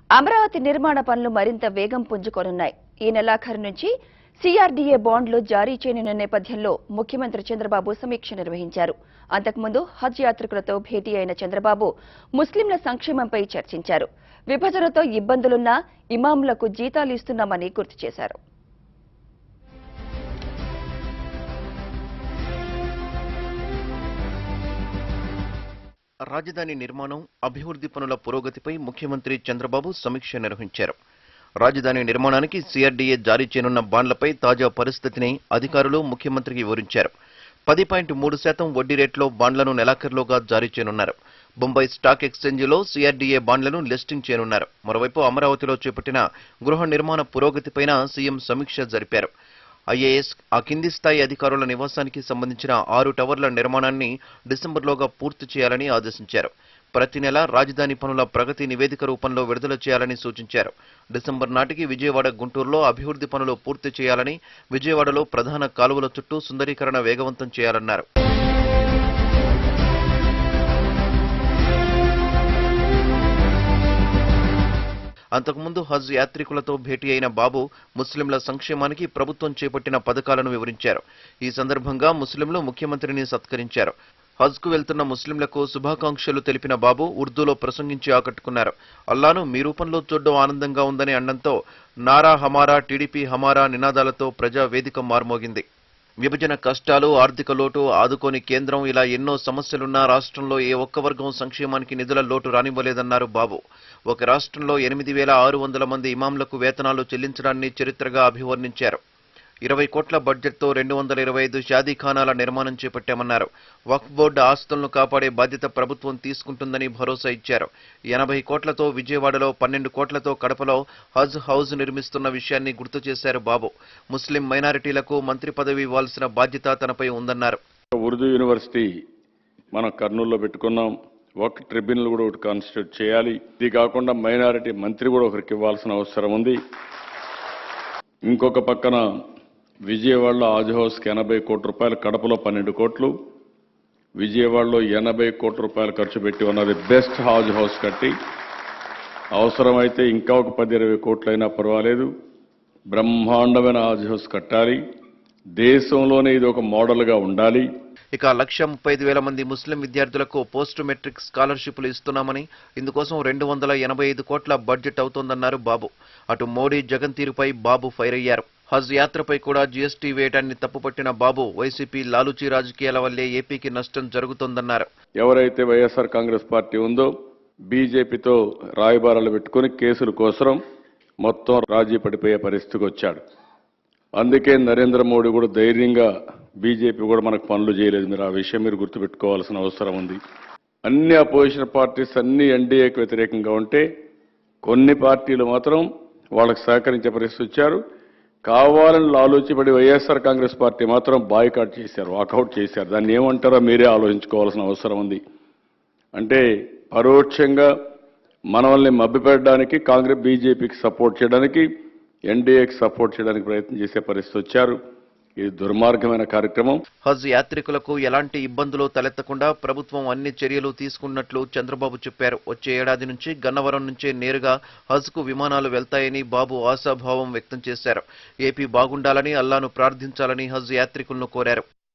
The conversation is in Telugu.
అమరావతి నిర్మాణ పనులు మరింత వేగం పుంజుకోనున్నాయి ఈ నెలాఖరు నుంచి సీఆర్డీఏ బాండ్లు జారీ చేయనున్న నేపథ్యంలో ముఖ్యమంత్రి చంద్రబాబు సమీక్ష నిర్వహించారు అంతకుముందు హజ్ యాత్రికులతో భేటీ అయిన చంద్రబాబు ముస్లింల సంక్షేమంపై చర్చించారు విభజనతో ఇబ్బందులున్నా ఇమాంలకు జీతాలు ఇస్తున్నామని గుర్తు చేశారు రాజధాని నిర్మాణం అభివృద్ధి పనుల పురోగతిపై ముఖ్యమంత్రి చంద్రబాబు సమీక్ష నిర్వహించారు రాజధాని నిర్మాణానికి సిఆర్డీఏ జారీ చేయనున్న బాండ్లపై తాజా పరిస్థితిని అధికారులు ముఖ్యమంత్రికి వివరించారు పది పాయింట్ మూడు శాతం వడ్డీ రేట్లో బాండ్లను నెలాఖరులోగా జారీ చేయనున్నారు బొంబాయి స్టాక్ ఎక్స్చేంజిలో సిఆర్డీఏ బాండ్లను లిస్టింగ్ చేయనున్నారు మరోవైపు అమరావతిలో చేపట్టిన గృహ నిర్మాణ పురోగతిపైన సీఎం సమీక్ష జరిపారు ఐఏఎస్ ఆ కింది స్థాయి అధికారుల నివాసానికి సంబంధించిన ఆరు టవర్ల నిర్మాణాన్ని డిసెంబర్లోగా పూర్తి చేయాలని ఆదేశించారు ప్రతి నెల రాజధాని పనుల ప్రగతి నివేదిక రూపంలో విడుదల చేయాలని సూచించారు డిసెంబర్ నాటికి విజయవాడ గుంటూరులో అభివృద్ధి పనులు పూర్తి చేయాలని విజయవాడలో ప్రధాన కాలువల చుట్టూ సుందరీకరణ వేగవంతం చేయాలన్నారు అంతకుముందు హజ్ యాత్రికులతో భేటీ అయిన బాబు ముస్లింల సంక్షేమానికి ప్రభుత్వం చేపట్టిన పథకాలను వివరించారు ఈ సందర్భంగా ముస్లింలు ముఖ్యమంత్రిని సత్కరించారు హజ్కు వెళ్తున్న ముస్లింలకు శుభాకాంక్షలు తెలిపిన బాబు ఉర్దూలో ప్రసంగించి ఆకట్టుకున్నారు అల్లాను మీ రూపంలో చూడడం ఆనందంగా ఉందని అనడంతో నారా హమారా టీడీపీ హమారా నినాదాలతో ప్రజా వేదిక మార్మోగింది విభజన కష్టాలు ఆర్థిక లోటు ఆదుకోని కేంద్రం ఇలా ఎన్నో సమస్యలున్నా రాష్ట్రంలో ఏ ఒక్క వర్గం సంక్షేమానికి నిధుల లోటు రానివ్వలేదన్నారు బాబు ఒక రాష్ట్రంలో ఎనిమిది వేల ఆరు వందల మంది ఇమాంలకు వేతనాలు చెల్లించడాన్ని చరిత్రగా అభివర్ణించారు ఇరవై కోట్ల బడ్జెట్తో రెండు వందల ఇరవై ఐదు షాదీఖానాల నిర్మాణం చేపట్టామన్నారు వక్ఫ్ బోర్డు ఆస్తులను కాపాడే బాధ్యత ప్రభుత్వం తీసుకుంటుందని భరోసా ఇచ్చారు ఎనభై కోట్లతో విజయవాడలో పన్నెండు కోట్లతో కడపలో హజ్ హౌజ్ నిర్మిస్తున్న విషయాన్ని గుర్తు చేశారు బాబు ముస్లిం మైనారిటీలకు మంత్రి పదవి ఇవ్వాల్సిన బాధ్యత తనపై ఉందన్నారు ఉర్దూ యూనివర్సిటీ మనం కర్నూలులో పెట్టుకున్నాం ఒక ట్రిబ్యునల్ కూడా ఒకటి కాన్స్టిట్యూట్ చేయాలి ఇది కాకుండా మైనారిటీ మంత్రి కూడా ఒకరికి ఇవ్వాల్సిన అవసరం ఉంది ఇంకొక పక్కన విజయవాడలో ఆజ్ హౌస్కి ఎనభై కోట్ల రూపాయలు కడపలో పన్నెండు కోట్లు విజయవాడలో ఎనభై కోట్ల రూపాయలు ఖర్చు పెట్టి ఉన్నది బెస్ట్ హాజ్ హౌస్ కట్టి అవసరమైతే ఇంకా ఒక పది ఇరవై కోట్లైనా పర్వాలేదు బ్రహ్మాండమైన హాజ్ హౌస్ కట్టాలి దేశంలోనే ఇది ఒక మోడల్గా ఉండాలి ఇక లక్ష ముప్పై ఐదు వేల మంది ముస్లిం విద్యార్థులకు పోస్ట్ మెట్రిక్ స్కాలర్షిప్లు ఇస్తున్నామని ఇందుకోసం రెండు వందల ఎనభై ఐదు కోట్ల బడ్జెట్ అవుతోందన్నారు బాబు అటు మోడీ జగన్ తీరుపై బాబు ఫైర్ అయ్యారు హజ్ యాత్రపై కూడా జీఎస్టీ వేయడాన్ని తప్పుపట్టిన బాబు వైసీపీ లాలూచీ రాజకీయాల వల్లే ఏపీకి నష్టం జరుగుతోందన్నారు ఎవరైతే వైఎస్ఆర్ కాంగ్రెస్ పార్టీ ఉందో బీజేపీతో రాయబారాలు పెట్టుకుని కేసుల కోసం మొత్తం రాజీ పడిపోయే పరిస్థితికి వచ్చాడు అందుకే నరేంద్ర మోడీ కూడా ధైర్యంగా బీజేపీ కూడా మనకు పనులు చేయలేదు మీరు ఆ విషయం మీరు గుర్తుపెట్టుకోవాల్సిన అవసరం ఉంది అన్ని అపోజిషన్ పార్టీస్ అన్ని ఎన్డీఏకి వ్యతిరేకంగా ఉంటే కొన్ని పార్టీలు మాత్రం వాళ్ళకి సహకరించే పరిస్థితి వచ్చారు కావాలని ఆలోచించబడి వైఎస్ఆర్ కాంగ్రెస్ పార్టీ మాత్రం బాయ్కాట్ చేశారు వాకౌట్ చేశారు దాన్ని ఏమంటారో మీరే ఆలోచించుకోవాల్సిన అవసరం ఉంది అంటే పరోక్షంగా మనల్ని మభ్యపెట్టడానికి కాంగ్రెస్ బీజేపీకి సపోర్ట్ చేయడానికి ఎన్డీఏకి సపోర్ట్ చేయడానికి ప్రయత్నం చేసే పరిస్థితి వచ్చారు ఇది దుర్మార్గమైన కార్యక్రమం హజ్ యాత్రికులకు ఎలాంటి ఇబ్బందులు తలెత్తకుండా ప్రభుత్వం అన్ని చర్యలు తీసుకున్నట్లు చంద్రబాబు చెప్పారు వచ్చే ఏడాది నుంచి గన్నవరం నుంచే నేరుగా హజ్కు విమానాలు వెళ్తాయని బాబు ఆశాభావం వ్యక్తం చేశారు ఏపీ బాగుండాలని అల్లాను ప్రార్థించాలని హజ్ యాత్రికులను కోరారు